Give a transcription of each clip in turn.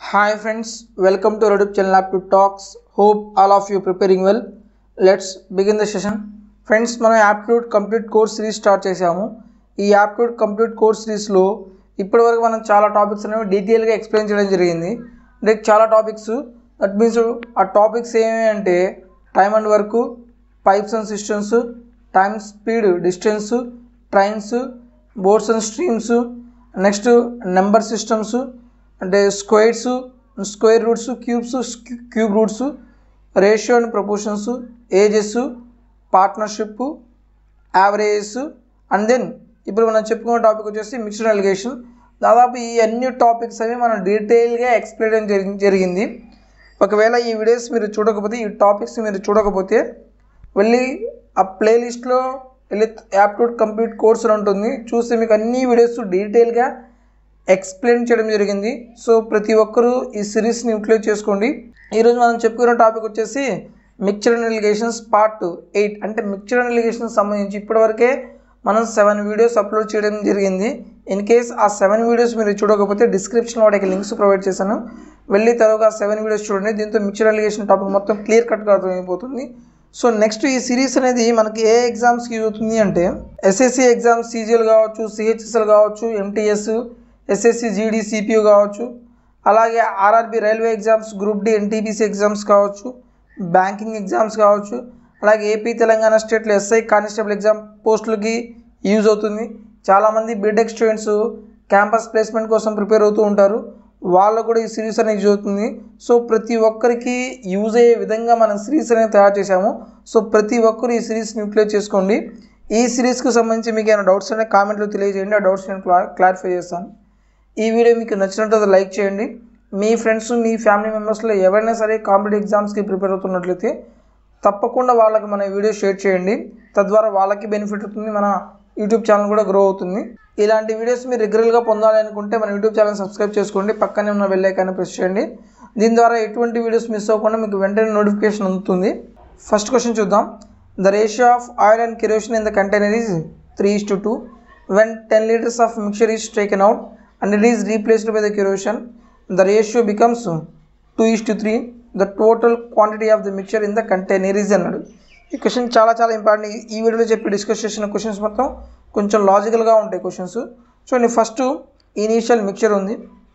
Hi friends, welcome to Redup channel Up to Talks. Hope all of you preparing well. Let's begin the session. Friends మనం aptitude complete course series start చేసాము ఈ aptitude complete course సిరీస్లో ఇప్పటివరకు మనం చాలా topics అనేవి డీటెయిల్గా explain చేయడం జరిగింది అంటే చాలా టాపిక్స్ దట్ మీన్స్ ఆ టాపిక్స్ ఏమి అంటే time and work pipes and cisterns time speed distance trains boats and streams next number systems అంటే squares square roots cubes cube roots ratio and proportions ages partnership averages and then ఇప్పుడు మనం చెప్పుకున్న topic వచ్చేసి mixed allegation దాదాపు ఈ అన్ని topics అవి మనం డీటెయిల్గా ఎక్స్ప్లెయిన్ చేయడం జరిగి జరిగింది ఒకవేళ ఈ వీడియోస్ మీరు చూడకపోతే ఈ టాపిక్స్ మీరు చూడకపోతే వెళ్ళి ఆ ప్లేలిస్ట్లో వెళ్ళి యాప్టూడ్ కంప్లీట్ కోర్స్ అని ఉంటుంది చూస్తే మీకు అన్ని వీడియోస్ డీటెయిల్గా ఎక్స్ప్లెయిన్ చేయడం జరిగింది సో ప్రతి ఒక్కరూ ఈ సిరీస్ని యూటిలైజ్ చేసుకోండి ఈరోజు మనం చెప్పుకున్న టాపిక్ వచ్చేసి mixture and alligations part eight అంటే మిక్చర్ అండ్ ఎలిగేషన్స్ సంబంధించి ఇప్పటివరకే మనం సెవెన్ వీడియోస్ అప్లోడ్ చేయడం జరిగింది ఇన్ కేస్ ఆ సెవెన్ వీడియోస్ మీరు చూడకపోతే డిస్క్రిప్షన్లో వాటికి లింక్స్ ప్రొవైడ్ చేశాను వెళ్ళి తర్వాత ఆ సెవెన్ వీడియోస్ చూడండి దీంతో మిక్చర్ అలిగేషన్ టాపిక్ మొత్తం క్లియర్ కట్గా అర్థమైపోతుంది సో నెక్స్ట్ ఈ సిరీస్ అనేది మనకి ఏ ఎగ్జామ్స్కి యూజ్ అవుతుంది అంటే ఎస్ఎస్సి ఎగ్జామ్స్ సీజీఎల్ కావచ్చు సిహెచ్ఎస్ఎల్ కావచ్చు ఎంటీఎస్ ఎస్ఎస్సి జీడీ సిపియు కావచ్చు అలాగే RRB railway exams group D NTPC exams కావచ్చు బ్యాంకింగ్ ఎగ్జామ్స్ కావచ్చు అలాగే ఏపీ తెలంగాణ స్టేట్లో ఎస్ఐ కానిస్టేబుల్ ఎగ్జామ్ పోస్టులకి యూజ్ అవుతుంది చాలామంది బీటెక్ స్టూడెంట్స్ క్యాంపస్ ప్లేస్మెంట్ కోసం ప్రిపేర్ అవుతూ ఉంటారు వాళ్ళకు కూడా ఈ సిరీస్ అనేది యూజ్ అవుతుంది సో ప్రతి ఒక్కరికి యూజ్ అయ్యే విధంగా మనం సిరీస్ అనేది తయారు చేశాము సో ప్రతి ఒక్కరు ఈ సిరీస్ని యూటిలైజ్ చేసుకోండి ఈ సిరీస్కి సంబంధించి మీకు ఏమైనా డౌట్స్ అయినా కామెంట్లో తెలియజేయండి ఆ డౌట్స్ నేను క్లా క్లారిఫై చేస్తాను ఈ వీడియో మీకు నచ్చినట్లయితే లైక్ చేయండి మీ ఫ్రెండ్స్ మీ ఫ్యామిలీ మెంబర్స్లో ఎవరైనా సరే కాంపిటేటివ్ ఎగ్జామ్స్కి ప్రిపేర్ అవుతున్నట్లయితే తప్పకుండా వాళ్ళకి మన వీడియో షేర్ చేయండి తద్వారా వాళ్ళకి బెనిఫిట్ అవుతుంది మన యూట్యూబ్ ఛానల్ కూడా గ్రో అవుతుంది ఇలాంటి వీడియోస్ మీరు రెగ్యులర్గా పొందాలి అనుకుంటే మన యూట్యూబ్ ఛానల్ సబ్స్క్రైబ్ చేసుకోండి పక్కనే ఉన్న బెల్ ఐకాన్ని ప్రెస్ చేయండి దీని ద్వారా ఎటువంటి వీడియోస్ మిస్ అవ్వకుండా మీకు వెంటనే నోటిఫికేషన్ అందుతుంది ఫస్ట్ క్వశ్చన్ చూద్దాం the ratio of oil and kerosene in the container is three is to two when ten litres of mixture is taken out and it is replaced by the kerosene, the ratio becomes 2 is to 3. The total quantity of the mixture in the container is అన్నాడు ఈ question చాలా చాలా important ఈ వీడియోలో చెప్పి discuss చేసిన questions మొత్తం కొంచెం లాజికల్గా ఉంటాయి క్వశ్చన్స్ చూడండి ఫస్ట్ ఇనీషియల్ మిక్చర్ ఉంది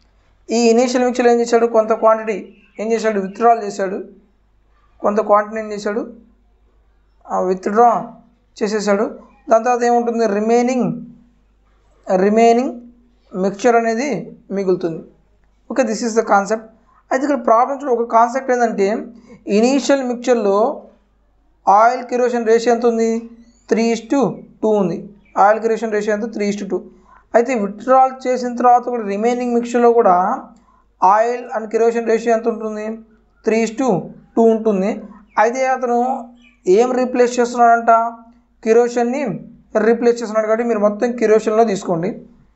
ఈ ఇనీషియల్ మిక్చర్ ఏం చేశాడు కొంత క్వాంటిటీ ఏం చేశాడు విత్డ్రాల్ చేశాడు కొంత క్వాంటిటీ ఏం చేశాడు విత్డ్రా చేసేసాడు దాని తర్వాత ఏముంటుంది రిమైనింగ్ రిమైనింగ్ మిక్చర్ అనేది మిగులుతుంది okay this is the concept అయితే ఇక్కడ ప్రాబ్లమ్స్ ఒక కాన్సెప్ట్ ఏంటంటే ఇనీషియల్ మిక్చర్లో ఆయిల్ కిరోషన్ రేషియో ఎంత ఉంది త్రీ ఇస్ టు టూ ఉంది ఆయిల్ కిరోషన్ రేషియో ఎంత త్రీ ఇస్ టు టూ అయితే విత్డ్రాల్ చేసిన తర్వాత కూడా రిమైనింగ్ మిక్చర్లో కూడా ఆయిల్ అండ్ కిరోషన్ రేషియో ఎంత ఉంటుంది త్రీ ఇస్ టు టూ ఉంటుంది అయితే అతను ఏం రీప్లేస్ చేస్తున్నాడంట కిరోషన్ని రీప్లేస్ చేస్తున్నాడు కాబట్టి మీరు మొత్తం కిరోషన్లో తీసుకోండి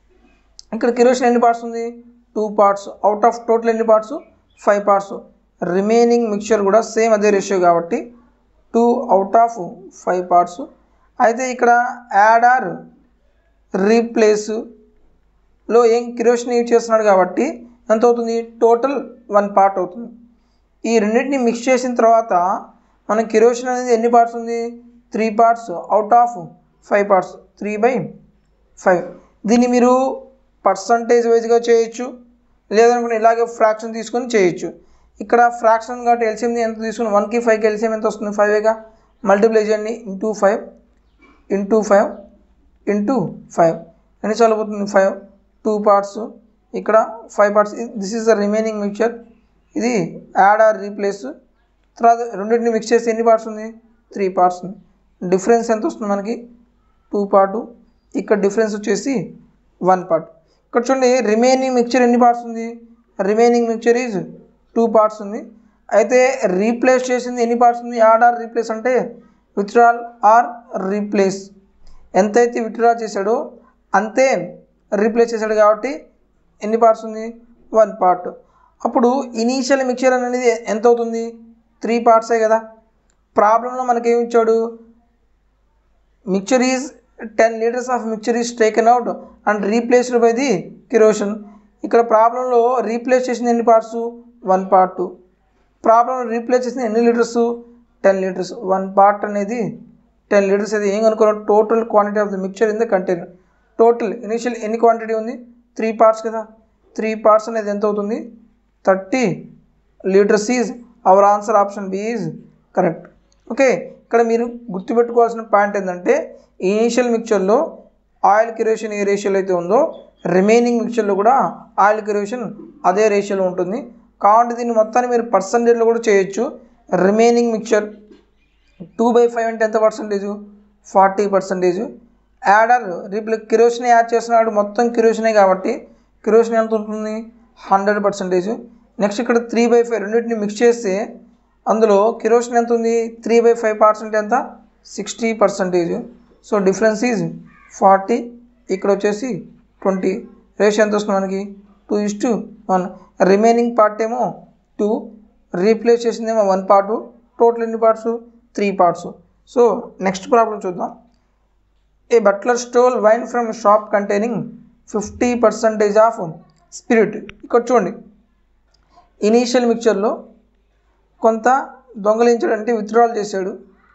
ఇక్కడ కిరోషన్ ఎన్ని పార్ట్స్ ఉంది two parts out of total ఎన్ని parts five parts remaining mixture కూడా సేమ్ అదే రేషియో కాబట్టి two out of five parts అయితే ఇక్కడ యాడ్ ఆర్ రీప్లేస్లో ఏం కిరోషన్ యూజ్ చేస్తున్నాడు కాబట్టి ఎంత అవుతుంది టోటల్ వన్ పార్ట్ అవుతుంది ఈ రెండింటిని మిక్స్ చేసిన తర్వాత మన కిరోషన్ అనేది ఎన్ని పార్ట్స్ ఉంది three parts out of five parts three by five దీన్ని మీరు పర్సంటేజ్ వైజ్గా చేయొచ్చు లేదనుకుంటే ఇలాగే ఫ్రాక్షన్ తీసుకొని చేయొచ్చు ఇక్కడ ఫ్రాక్షన్ కాబట్టి ఎల్సిఎం ఎంత తీసుకుని వన్కి ఫైవ్కి ఎల్సిఎం ఎంత వస్తుంది ఫైవ్గా మల్టిప్లై చేయండి into five into five into five ఎన్నిసార్లు పోతుంది ఫైవ్ టూ పార్ట్స్ ఇక్కడ five parts this is the remaining mixture ఇది యాడ్ ఆర్ రీప్లేస్ తర్వాత రెండింటిని మిక్స్ చేసి ఎన్ని పార్ట్స్ ఉంది త్రీ పార్ట్స్ ఉంది డిఫరెన్స్ ఎంత వస్తుంది మనకి టూ పార్టు ఇక్కడ డిఫరెన్స్ వచ్చేసి వన్ పార్ట్ ఇక్కడ చూడండి రిమైనింగ్ మిక్చర్ ఎన్ని పార్ట్స్ ఉంది remaining mixture is two parts ఉంది అయితే రీప్లేస్ చేసింది ఎన్ని పార్ట్స్ ఉంది యాడ్ ఆర్ రీప్లేస్ అంటే విత్డ్రాల్ ఆర్ రీప్లేస్ ఎంతైతే విత్డ్రా చేశాడో అంతే రీప్లేస్ చేశాడు కాబట్టి ఎన్ని పార్ట్స్ ఉంది వన్ పార్ట్ అప్పుడు ఇనీషియల్ మిక్చర్ అనేది ఎంత అవుతుంది త్రీ పార్ట్సే కదా ప్రాబ్లంలో మనకేమి ఇచ్చాడు mixture is ten litres of mixture is taken out and replaced by the kerosene ఇక్కడ ప్రాబ్లంలో రీప్లేస్ చేసిన ఎన్ని పార్ట్స్ వన్ పార్ట్ ప్రాబ్లంలో రీప్లేస్ చేసిన ఎన్ని litres ten litres one part అనేది టెన్ లీటర్స్ అయితే ఏం కనుక్కున్నాం total quantity of the mixture in the container total initial ఎన్ని క్వాంటిటీ ఉంది త్రీ పార్ట్స్ కదా త్రీ పార్ట్స్ అనేది ఎంత అవుతుంది thirty litres is our answer option B is correct okay ఇక్కడ మీరు గుర్తుపెట్టుకోవాల్సిన పాయింట్ ఏంటంటే ఇనీషియల్ మిక్చర్లో ఆయిల్ కిరేషన్ ఏ రేషియోలో అయితే ఉందో రిమైనింగ్ మిక్చర్లో కూడా ఆయిల్ కిరేషన్ అదే రేషియోలో ఉంటుంది కాబట్టి దీన్ని మొత్తాన్ని మీరు పర్సంటేజ్లో కూడా చేయొచ్చు remaining mixture two by five అంటే ఎంత percentage forty percentage add or replace kerosene add చేస్తున్నాడు మొత్తం కిరోసినే కాబట్టి కిరోసిన్ ఎంత ఉంటుంది హండ్రెడ్ పర్సంటేజ్ నెక్స్ట్ ఇక్కడ త్రీ బై ఫైవ్ రెండింటిని మిక్స్ చేస్తే అందులో కిరోసిన్ ఎంత ఉంది త్రీ బై ఫైవ్ పర్సెంట్ ఎంత sixty percentage so difference is forty ఇక్కడ వచ్చేసి ట్వంటీ రేషియో ఎంత వస్తుంది మనకి two is to one remaining part ఏమో టూ రీప్లేస్ చేసిందేమో వన్ పార్ట్ టోటల్ ఎన్ని parts three parts so next problem చూద్దాం a butler stole wine from shop containing fifty percentage of spirit ఇక్కడ చూడండి ఇనీషియల్ మిక్చర్లో కొంత దొంగలించాడు అంటే విత్డ్రాల్ చేశాడు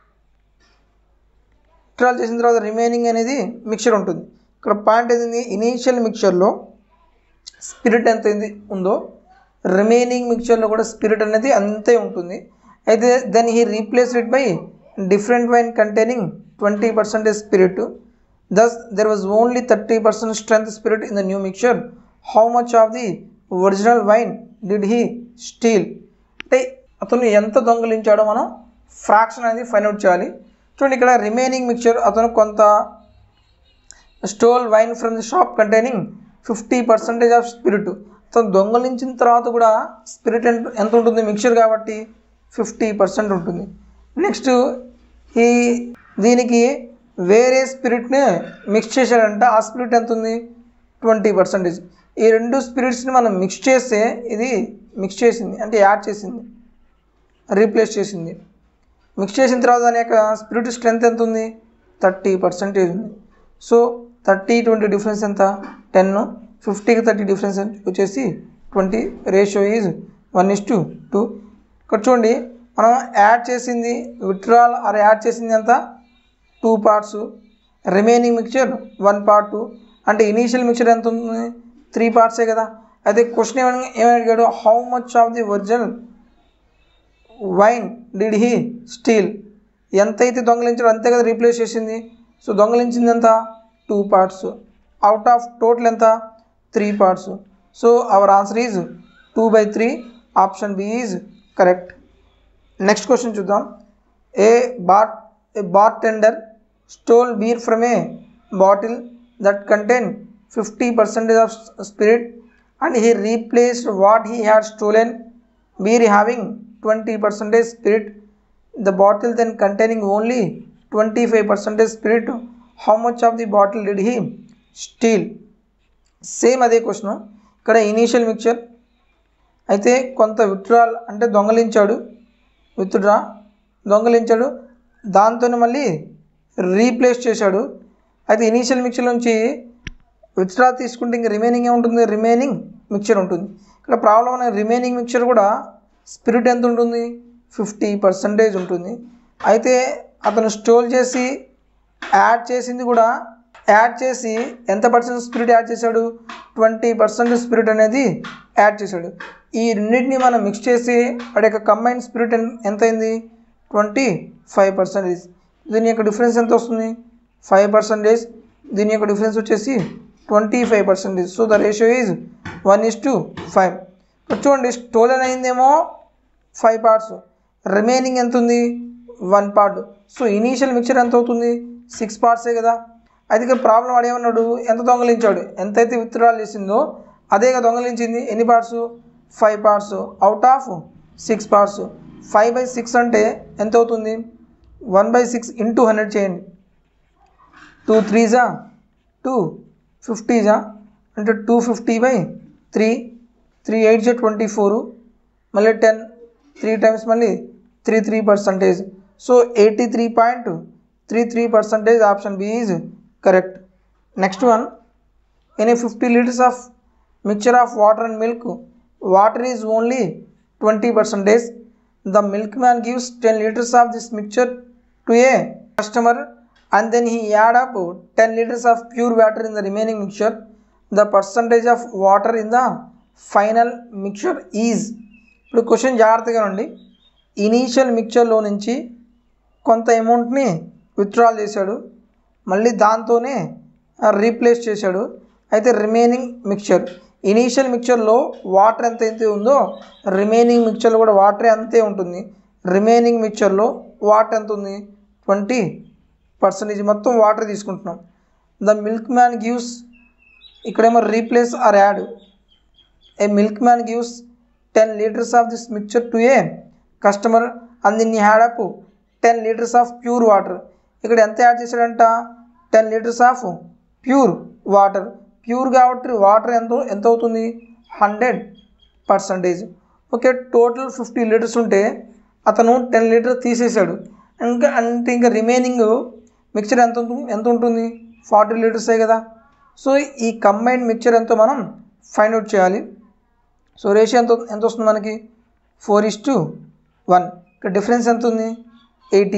విత్డ్రాల్ చేసిన తర్వాత రిమైనింగ్ అనేది మిక్చర్ ఉంటుంది ఇక్కడ పాయింట్ ఏంది ఇనీషియల్ మిక్చర్లో స్పిరిట్ ఎంత అయింది ఉందో రిమైనింగ్ మిక్చర్లో కూడా స్పిరిట్ అనేది అంతే ఉంటుంది అయితే then he replace it by different wine containing twenty percentage spirit thus there was only thirty percent strength spirit in the new mixture how much of the original wine did he steal అంటే అతను ఎంత దొంగలించాడో మనం fraction అనేది find out చేయాలి చూడండి ఇక్కడ remaining mixture అతను కొంత stole wine from the shop containing fifty percentage of spirit అతను దొంగలించిన తర్వాత కూడా స్పిరిట్ ఎంత ఎంత ఉంటుంది మిక్చర్ కాబట్టి ఫిఫ్టీ పర్సెంట్ ఉంటుంది నెక్స్ట్ ఈ దీనికి వేరే స్పిరిట్ని మిక్స్ చేశాడంట ఆ స్పిరిట్ ఎంత ఉంది ట్వంటీ పర్సెంటేజ్ ఈ రెండు స్పిరిట్స్ని మనం మిక్స్ చేస్తే ఇది మిక్స్ చేసింది అంటే యాడ్ చేసింది రీప్లేస్ చేసింది మిక్స్ చేసిన తర్వాత దాని యొక్క స్పిరిట్ స్ట్రెంత్ ఎంత ఉంది థర్టీ పర్సెంటేజ్ ఉంది సో థర్టీ ట్వంటీ డిఫరెన్స్ ఎంత టెన్ ఫిఫ్టీకి థర్టీ డిఫరెన్స్ వచ్చేసి twenty ratio is one is to two ఇక్కడ చూడండి మనం యాడ్ చేసింది విత్డ్రాల్ ఆర్ యాడ్ చేసింది ఎంత two parts remaining mixture one part అంటే ఇనీషియల్ మిక్చర్ ఎంత ఉంది త్రీ పార్ట్సే కదా అయితే క్వశ్చన్ ఏమని ఏమని అడిగాడు how much of the original wine did he steal ఎంతైతే దొంగలించాడో అంతే కదా రీప్లేస్ చేసింది సో దొంగలించింది ఎంత two parts out of total ఎంత three parts so our answer is two by three option B is correct next question చూద్దాం a bar a bartender stole beer from a bottle that contain fifty percentage of spirit and he replaced what he had stolen beer having 20 percentage spirit the bottle then containing only 25 percentage spirit how much of the bottle did he steal same అదే question ఇక్కడ initial mixture అయితే కొంత withdrawal అంటే దొంగలించాడు withdraw దొంగలించాడు దాంతో మళ్ళీ replace చేశాడు అయితే initial mixture నుంచి విత్డ్రా తీసుకుంటే ఇంక రిమైనింగ్ ఏముంటుంది రిమైనింగ్ మిక్చర్ ఉంటుంది ఇక్కడ ప్రాబ్లం అనే రిమైనింగ్ మిక్చర్ కూడా స్పిరిట్ ఎంత ఉంటుంది ఫిఫ్టీ పర్సంటేజ్ ఉంటుంది అయితే అతను స్టోల్ చేసి యాడ్ చేసింది కూడా యాడ్ చేసి ఎంత పర్సెంట్ స్పిరిట్ యాడ్ చేశాడు ట్వంటీ పర్సెంట్ స్పిరిట్ అనేది యాడ్ చేశాడు ఈ రెండింటిని మనం మిక్స్ చేసి వాడి యొక్క కంబైన్ స్పిరిట్ ఎంత అయింది ట్వంటీ ఫైవ్ పర్సెంటేజ్ దీని యొక్క డిఫరెన్స్ ఎంత వస్తుంది ఫైవ్ పర్సెంటేజ్ దీని యొక్క డిఫరెన్స్ వచ్చేసి twenty five percentage so the ratio is one is to five ఇక్కడ చూడండి స్టోలెన్ అయిందేమో ఫైవ్ పార్ట్స్ రిమైనింగ్ ఎంత ఉంది one part so initial mixture ఎంత అవుతుంది సిక్స్ పార్ట్సే కదా అయితే ఇక్కడ ప్రాబ్లం వాడు ఏమన్నాడు ఎంత దొంగలించాడు ఎంతైతే విత్డ్రాల్ చేసిందో అదేగా దొంగలించింది ఎన్ని parts five parts out of six parts five by six అంటే ఎంత అవుతుంది one by six into hundred చేయండి టూ త్రీజా టూ ఫిఫ్టీజా అంటే two fifty by three three eight జా ట్వంటీ ఫోరు మళ్ళీ టెన్ త్రీ టైమ్స్ మళ్ళీ three three percentage so eighty three point three three percentage option B is correct next one in a fifty litres of mixture of water and milk water is only twenty percentage the milkman gives ten litres of this mixture to a customer and then he add up ten litres of pure water in the remaining mixture the percentage of water in the final mixture is ఇప్పుడు question జాగ్రత్తగా ఉండి initial మిక్చర్లో నుంచి కొంత అమౌంట్ని withdrawal చేశాడు మళ్ళీ దాంతోనే replace చేశాడు అయితే రిమైనింగ్ మిక్చర్ ఇనీషియల్ మిక్చర్లో వాటర్ ఎంత అయితే ఉందో రిమైనింగ్ మిక్చర్లో కూడా వాటరే అంతే ఉంటుంది రిమైనింగ్ మిక్చర్లో వాటర్ ఎంత ఉంది ట్వంటీ పర్సెంటేజ్ మొత్తం వాటర్ తీసుకుంటున్నాం ద మిల్క్ మ్యాన్ గివ్స్ ఇక్కడేమో replace or add a milkman gives ten litres of this mixture to a customer and దీన్ని had up ten litres of pure water ఇక్కడ ఎంత add చేశాడంట ten litres of pure water pure కాబట్టి water ఎంత ఎంత అవుతుంది hundred percentage okay total fifty litres ఉంటే అతను టెన్ లీటర్ తీసేశాడు ఇంకా అంటే ఇంకా రిమైనింగ్ మిక్చర్ ఎంత ఉంటుంది ఎంత ఉంటుంది ఫార్టీ లీటర్సే కదా సో ఈ కంబైన్డ్ మిక్చర్ ఎంతో మనం ఫైండ్ అవుట్ చేయాలి సో రేషియో ఎంత ఎంత వస్తుంది మనకి ఫోర్ ఇస్ టు వన్ ఇక్కడ డిఫరెన్స్ ఎంత ఉంది ఎయిటీ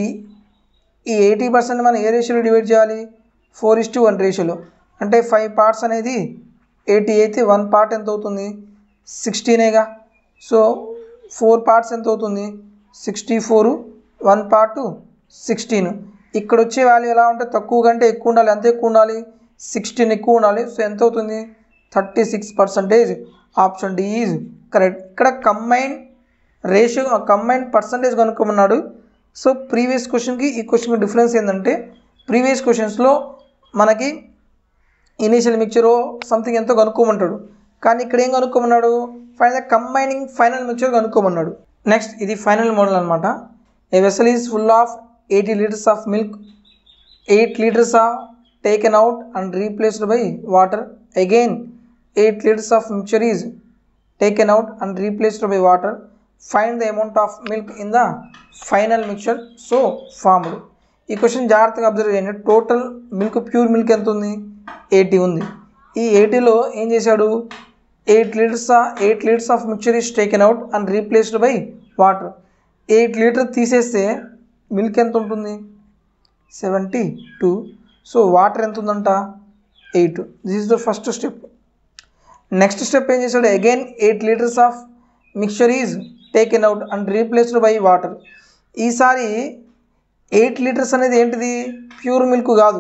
ఈ ఎయిటీ పర్సెంట్ మనం ఏ రేషియోలో డివైడ్ చేయాలి ఫోర్ ఇస్ టు వన్ రేషియోలో అంటే ఫైవ్ పార్ట్స్ అనేది ఎయిటీ అయితే వన్ పార్ట్ ఎంత అవుతుంది సిక్స్టీనేగా సో ఫోర్ పార్ట్స్ ఎంత అవుతుంది sixty four one part sixteen ఇక్కడ వచ్చే వాల్యూ ఎలా ఉంటే తక్కువ కంటే ఎక్కువ ఉండాలి ఎంత ఎక్కువ ఉండాలి సిక్స్టీన్ ఎక్కువ ఉండాలి సో ఎంత అవుతుంది thirty six percentage option D is correct ఇక్కడ కంబైన్ రేషియో కంబైన్ పర్సంటేజ్ కనుక్కోమన్నాడు సో ప్రీవియస్ క్వశ్చన్కి ఈ క్వశ్చన్కి డిఫరెన్స్ ఏంటంటే ప్రీవియస్ క్వశ్చన్స్లో మనకి ఇనీషియల్ మిక్చర్ సంథింగ్ ఎంతో కనుక్కోమంటాడు కానీ ఇక్కడ ఏం కనుక్కోమన్నాడు find the combining final mixture కనుక్కోమన్నాడు నెక్స్ట్ ఇది ఫైనల్ మోడల్ అనమాట a vessel is full of eighty litres of milk eight litres are taken out and replaced by water again eight litres of mixture is taken out and replaced by water find the amount of milk in the final mixture so formed ఈ question జాగ్రత్తగా observe చేయండి total milk pure milk ఎంత ఉంది eighty ఉంది ఈ ఎయిటీలో ఏం చేశాడు eight litres eight litres of mixture is taken out and replaced by water eight litre తీసేస్తే మిల్క్ ఎంత ఉంటుంది సెవెంటీ టూ సో వాటర్ ఎంత ఉందంట eight this is the first step next step ఏం చేశాడు again eight litres of mixture is taken out and replaced by water ఈసారి eight litres అనేది ఏంటిది ప్యూర్ మిల్క్ కాదు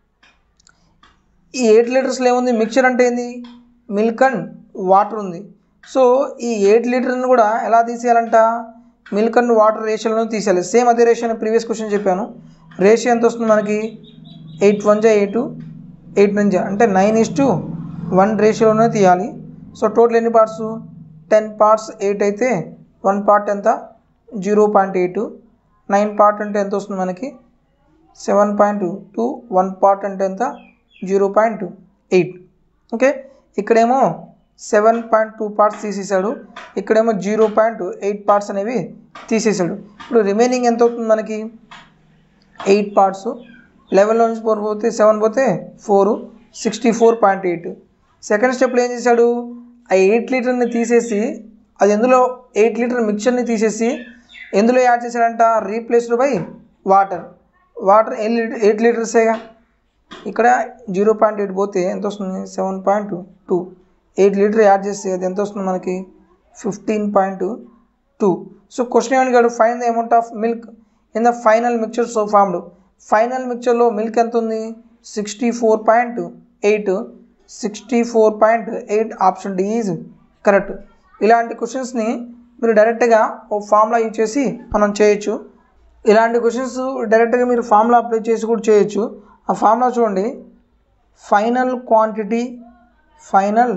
ఈ ఎయిట్ లీటర్స్లో ఏముంది మిక్చర్ అంటే ఏంది మిల్క్ అండ్ వాటర్ ఉంది సో ఈ ఎయిట్ లీటర్ని కూడా ఎలా తీసేయాలంట మిల్క్ అండ్ వాటర్ రేషియోలో తీసేయాలి సేమ్ అదే రేషియో ప్రీవియస్ క్వశ్చన్ చెప్పాను రేషియో ఎంత వస్తుంది మనకి ఎయిట్ వన్ జా ఎయిట్ ఎయిట్ నైన్ జా అంటే నైన్ ఇస్ టు వన్ రేషియోలోనే తీయాలి సో టోటల్ ఎన్ని పార్ట్స్ టెన్ పార్ట్స్ ఎయిట్ అయితే వన్ పార్ట్ ఎంత zero point eight nine part అంటే ఎంత వస్తుంది మనకి seven point two one part అంటే ఎంత జీరో పాయింట్ ఎయిట్ ఓకే ఇక్కడేమో సెవెన్ పాయింట్ టూ పార్ట్స్ తీసేసాడు ఇక్కడేమో జీరో పాయింట్ ఎయిట్ పార్ట్స్ అనేవి తీసేసాడు ఇప్పుడు రిమైనింగ్ ఎంత అవుతుంది మనకి ఎయిట్ పార్ట్స్ లెవెన్లో నుంచి ఫోర్ పోతే సెవెన్ పోతే four sixty four point eight second స్టెప్లో ఏం చేశాడు ఆ ఎయిట్ లీటర్ని తీసేసి అది ఎందులో ఎయిట్ లీటర్ మిక్చర్ని తీసేసి ఎందులో యాడ్ చేశాడంట replaced by water water eight లీటర్సేగా ఇక్కడ జీరో పాయింట్ ఎయిట్ పోతే ఎంత వస్తుంది seven point two eight litre add చేస్తే అది ఎంత వస్తుంది మనకి fifteen point two so question ఏమని కాదు find the amount of milk in the final mixture so formed final మిక్చర్లో మిల్క్ ఎంత ఉంది sixty four point eight sixty four point eight option D is correct ఇలాంటి క్వశ్చన్స్ని మీరు డైరెక్ట్గా ఓ ఫార్ములా యూజ్ చేసి మనం చేయొచ్చు ఇలాంటి క్వశ్చన్స్ డైరెక్ట్గా మీరు ఫార్ములా అప్లై చేసి కూడా చేయొచ్చు ఆ ఫార్ములా చూడండి final quantity final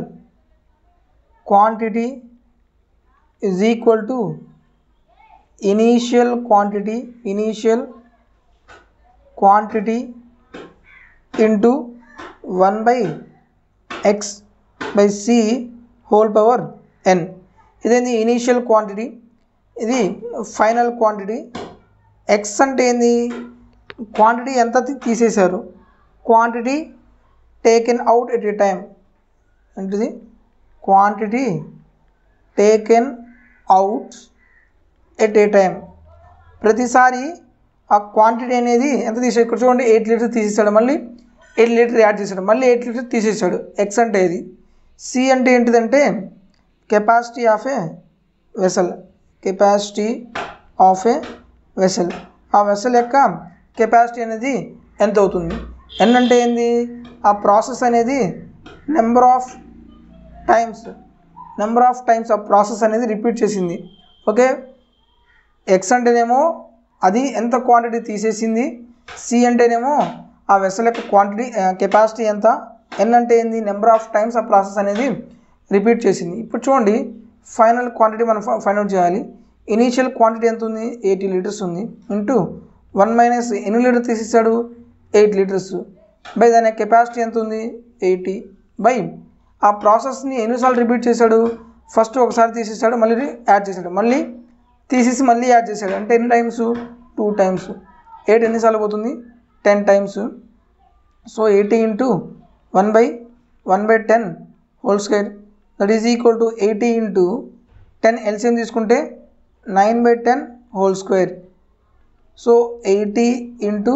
quantity is equal to initial quantity initial quantity into one by X by C whole power N ఇదేంది ఇనీషియల్ క్వాంటిటీ ఇది ఫైనల్ క్వాంటిటీ ఎక్స్ అంటే ఏంది క్వాంటిటీ ఎంత తీ- తీసేశారు quantity taken out at a time ఏంటిది quantity taken out at a time ప్రతిసారి ఆ క్వాంటిటీ అనేది ఎంత తీసాడు ఇక్కడ చూడండి ఎయిట్ లీటర్స్ తీసేసాడు మళ్ళీ ఎయిట్ లీటర్ యాడ్ చేశాడు మళ్ళీ ఎయిట్ లీటర్స్ తీసేసాడు ఎక్స్ అంటే ఇది సి అంటే ఏంటిదంటే capacity of a vessel capacity of a vessel ఆ వెసల్ యొక్క కెపాసిటీ అనేది ఎంత అవుతుంది ఎన్ అంటే ఏంది ఆ ప్రాసెస్ అనేది number of times number of times ఆ ప్రాసెస్ అనేది రిపీట్ చేసింది ఓకే ఎక్స్ అంటేనేమో అది ఎంత క్వాంటిటీ తీసేసింది సి అంటేనేమో ఆ వెసల్ యొక్క క్వాంటిటీ కెపాసిటీ ఎంత ఎన్ అంటే ఏంది నెంబర్ ఆఫ్ టైమ్స్ ఆ ప్రాసెస్ అనేది రిపీట్ చేసింది ఇప్పుడు చూడండి ఫైనల్ క్వాంటిటీ మనం ఫైండ్ అవుట్ చేయాలి ఇనీషియల్ క్వాంటిటీ ఎంత ఉంది ఎయిటీ లీటర్స్ ఉంది ఇంటూ వన్ మైనస్ ఎన్ని లీటర్ తీసేసాడు ఎయిట్ లీటర్స్ బై దాని కెపాసిటీ ఎంత ఉంది ఎయిటీ బై ఆ ప్రాసెస్ని ఎన్నిసార్లు రిపీట్ చేశాడు ఫస్ట్ ఒకసారి తీసేసాడు మళ్ళీ యాడ్ చేశాడు మళ్ళీ తీసేసి మళ్ళీ యాడ్ చేశాడు అంటే ఎన్ని టైమ్స్ టూ టైమ్స్ ఎయిట్ ఎన్నిసార్లు పోతుంది ten times so eighty into one by one by ten whole square that is equal to eighty into ten LCM తీసుకుంటే nine by ten whole square so eighty into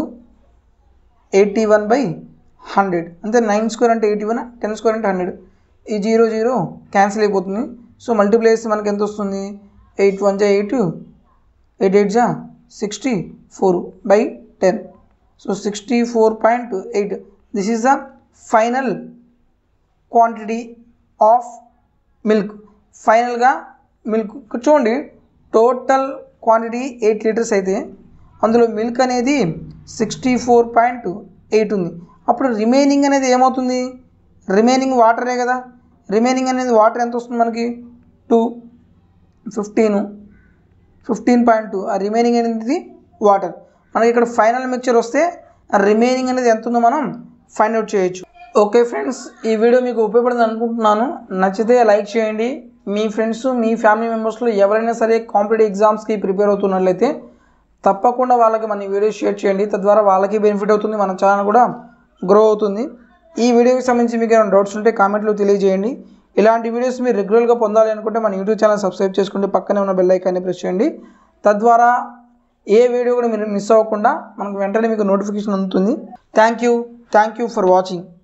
eighty one by hundred అంటే nine square అంటే eighty one ten square అంటే hundred ఈ zero zero cancel అయిపోతుంది so multiply చేస్తే మనకి ఎంత వస్తుంది ఎయిట్ వన్ జా ఎయిట్ ఎయిట్ ఎయిట్ జా sixty four by ten so sixty four point eight this is the final quantity of milk ఫైనల్గా మిల్క్ చూడండి టోటల్ క్వాంటిటీ ఎయిట్ లీటర్స్ అయితే అందులో మిల్క్ అనేది సిక్స్టీ ఫోర్ పాయింట్ ఎయిట్ ఉంది అప్పుడు remaining అనేది ఏమవుతుంది రిమైనింగ్ వాటరే కదా రిమైనింగ్ అనేది వాటర్ ఎంత వస్తుంది మనకి two fifteen fifteen point two ఆ రిమైనింగ్ అనేది వాటర్ మనకి ఇక్కడ ఫైనల్ మిక్చర్ వస్తే ఆ రిమైనింగ్ అనేది ఎంత ఉందో మనం ఫైండ్ అవుట్ చేయొచ్చు ఓకే ఫ్రెండ్స్ ఈ వీడియో మీకు ఉపయోగపడింది అనుకుంటున్నాను నచ్చితే లైక్ చేయండి మీ ఫ్రెండ్స్ మీ ఫ్యామిలీ మెంబర్స్లో ఎవరైనా సరే కాంపిటేటివ్ ఎగ్జామ్స్కి ప్రిపేర్ అవుతున్నట్లయితే తప్పకుండా వాళ్ళకి మన ఈ వీడియో షేర్ చేయండి తద్వారా వాళ్ళకి బెనిఫిట్ అవుతుంది మన ఛానల్ కూడా గ్రో అవుతుంది ఈ వీడియోకి సంబంధించి మీకు ఏమైనా డౌట్స్ ఉంటే కామెంట్లో తెలియజేయండి ఇలాంటి వీడియోస్ మీరు రెగ్యులర్గా పొందాలి అనుకుంటే మన యూట్యూబ్ ఛానల్ సబ్స్క్రైబ్ చేసుకుంటే పక్కనే ఉన్న బెల్ ఐకాన్ని ప్రెస్ చేయండి తద్వారా ఏ వీడియో కూడా మీరు మిస్ అవ్వకుండా మనకు వెంటనే మీకు నోటిఫికేషన్ అందుతుంది thank you thank you for watching